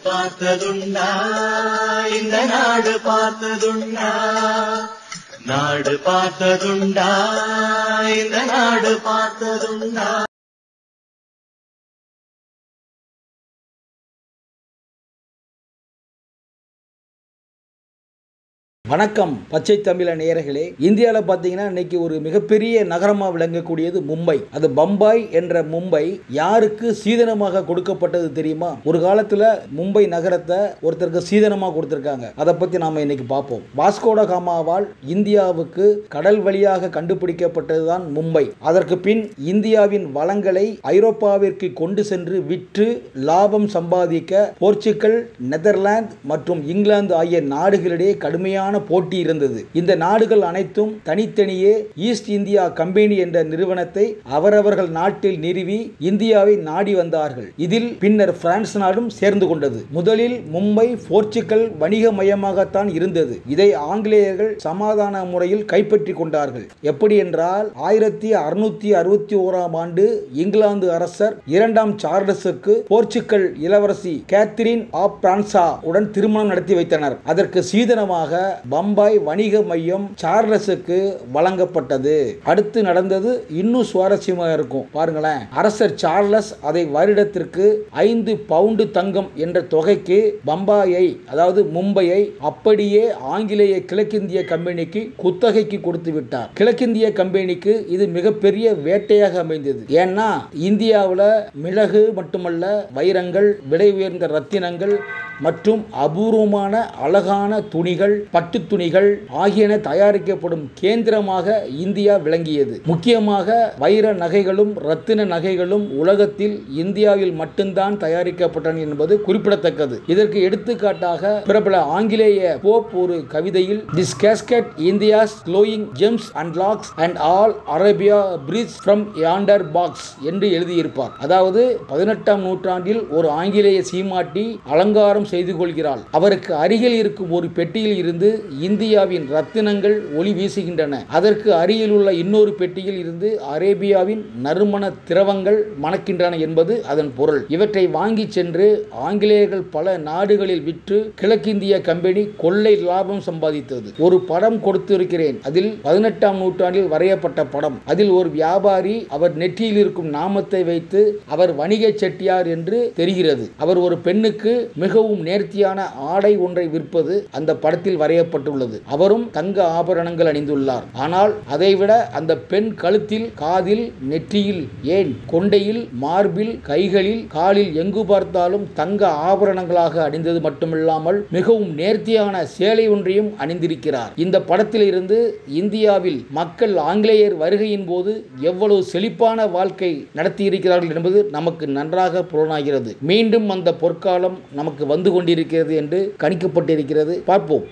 பார்த்ததுண்டா இந்த நாடு பார்த்ததுண்டா நாடு பார்த்ததுண்டா இந்த நாடு பார்த்ததுண்டா வணக்கம் பச்சை தமிழ நேயர்களே இந்தியாவில் பார்த்தீங்கன்னா இன்னைக்கு ஒரு மிகப்பெரிய நகரமாக விளங்கக்கூடியது மும்பை அது பம்பாய் என்ற மும்பை யாருக்கு சீதனமாக கொடுக்கப்பட்டது தெரியுமா ஒரு காலத்தில் மும்பை நகரத்தை ஒருத்தருக்கு சீதனமாக கொடுத்துருக்காங்க அதை பற்றி நாம் இன்னைக்கு பார்ப்போம் வாஸ்கோட காமாவால் இந்தியாவுக்கு கடல் வழியாக கண்டுபிடிக்கப்பட்டதுதான் மும்பை அதற்கு பின் இந்தியாவின் வளங்களை ஐரோப்பாவிற்கு கொண்டு சென்று விற்று லாபம் சம்பாதிக்க போர்ச்சுகல் நெதர்லாந்து மற்றும் இங்கிலாந்து ஆகிய நாடுகளிடையே கடுமையான போட்டி இருந்தது இந்த நாடுகள் அனைத்தும் தனித்தனியே ஈஸ்ட் இந்தியா கம்பெனி என்ற நிறுவனத்தை அவரவர்கள் நாட்டில் நிறுவி இந்தியாவை நாடி வந்தார்கள் இதில் பின்னர் பிரான்ஸ் நாடும் சேர்ந்து கொண்டது முதலில் மும்பை போர்ச்சுகல் வணிக மையமாகத்தான் இருந்தது இதை ஆங்கிலேயர்கள் சமாதான முறையில் கைப்பற்றி கொண்டார்கள் எப்படி என்றால் ஆயிரத்தி அறுநூத்தி அறுபத்தி ஓராம் ஆண்டு இங்கிலாந்து அரசர் இரண்டாம் சார்லஸுக்கு போர்ச்சுகல் இளவரசி கேத்ரின் ஆப் பிரான்சா உடன் திருமணம் நடத்தி வைத்தனர் அதற்கு சீதனமாக பம்பாய் வணிக மையம் சார்லஸுக்கு வழங்கப்பட்டது அடுத்து நடந்தது இன்னும் சுவாரஸ்யமாக இருக்கும் பாருங்களேன் அரசர் சார்லஸ் அதை வருடத்திற்கு ஐந்து பவுண்டு தங்கம் என்ற தொகைக்கு பம்பாயை அதாவது மும்பையை அப்படியே ஆங்கிலேய கிழக்கிந்திய கம்பெனிக்கு குத்தகைக்கு கொடுத்து விட்டார் கிழக்கிந்திய கம்பெனிக்கு இது மிகப்பெரிய வேட்டையாக அமைந்தது ஏன்னா இந்தியாவில் மிளகு மட்டுமல்ல வைரங்கள் விலை உயர்ந்த ரத்தினங்கள் மற்றும் அபூர்வமான அழகான துணிகள் பட்டு துணிகள் ஆகியன தயாரிக்கப்படும் கேந்திரமாக இந்தியா விளங்கியது முக்கியமாக வைர நகைகளும் ரத்தின நகைகளும் உலகத்தில் இந்தியாவில் மட்டும்தான் தயாரிக்கப்பட்டன என்பது குறிப்பிடத்தக்கது இதற்கு எடுத்துக்காட்டாக பிரபல ஆங்கிலேய போப் ஒரு கவிதையில் this casket India's glowing gems unlocks and all Arabia breathes from yonder box என்று எழுதியிருப்பார் அதாவது பதினெட்டாம் நூற்றாண்டில் ஒரு ஆங்கிலேய சீமாட்டி அலங்காரம் செய்து கொள்கிறாள் அவருக்கு அருகில் இருக்கும் ஒரு பெட்டியில் இருந்து இந்தியாவின் ரத்தினங்கள் ஒளி வீசுகின்றன அதற்கு அருகில் உள்ள இன்னொரு பெட்டியில் இருந்து அரேபியாவின் நறுமண திரவங்கள் மணக்கின்றன என்பது அதன் பொருள் இவற்றை வாங்கி சென்று ஆங்கிலேயர்கள் பல நாடுகளில் விற்று கிழக்கிந்திய கம்பெனி கொள்ளை லாபம் சம்பாதித்தது ஒரு படம் கொடுத்திருக்கிறேன் அதில் பதினெட்டாம் நூற்றாண்டில் வரையப்பட்ட படம் அதில் ஒரு வியாபாரி அவர் நெற்றியில் இருக்கும் நாமத்தை வைத்து அவர் வணிக செட்டியார் என்று தெரிகிறது அவர் ஒரு பெண்ணுக்கு மிகவும் நேர்த்தியான ஆடை ஒன்றை விற்பது அந்த படத்தில் வரையப்பட்டுள்ளது அவரும் தங்க ஆபரணங்கள் அணிந்துள்ளார் ஆனால் அதைவிட அந்த பெண் கழுத்தில் காதில் நெற்றியில் ஏன் கொண்டையில் மார்பில் கைகளில் காலில் எங்கு பார்த்தாலும் தங்க ஆபரணங்களாக அணிந்தது மட்டுமில்லாமல் மிகவும் நேர்த்தியான சேலை ஒன்றையும் அணிந்திருக்கிறார் இந்த படத்தில் இருந்து இந்தியாவில் மக்கள் ஆங்கிலேயர் வருகையின் போது எவ்வளவு செழிப்பான வாழ்க்கை நடத்தியிருக்கிறார்கள் என்பது நமக்கு நன்றாக புலனாகிறது மீண்டும் அந்த பொற்காலம் நமக்கு வந்து கொண்டிருக்கிறது என்று கணிக்கப்பட்டிருக்கிறது பார்ப்போம்